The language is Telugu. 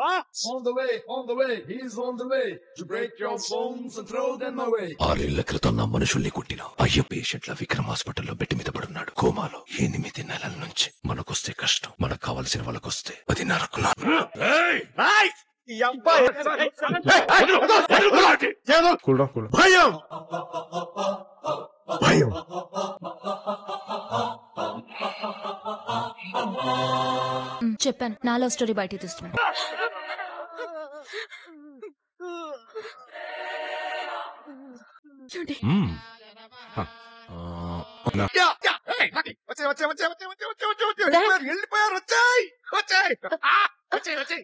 On the way, on the way, he's on the way to break your bones and throw them away. ఆరేళ్ల క్రితం నా మనుషుల్ని కొట్టిన అయ్య పేషెంట్ల విక్రమ్ హాస్పిటల్లో బెట్టి మీద పడున్నాడు కోమాలో ఎనిమిది నెలల నుంచి మనకొస్తే కష్టం మనకు కావాల్సిన వాళ్ళకొస్తే అది నరకున్నా కూల్ డౌన్ కూల్ భయం భయం మ్, చెప్పాను నా లవ్ స్టోరీ బయటికి తీస్తున్నాను చూడండి యా, యా, ఏయ్, నాకి, వచ్చేయ్, వచ్చేయ్, వచ్చేయ్, వచ్చేయ్, వచ్చేయ్, వచ్చేయ్, వచ్చేయ్, వచ్చేయ్. వెళ్ళిపోయారు వచ్చాయి వచ్చాయి వచ్చాయి వచ్చాయి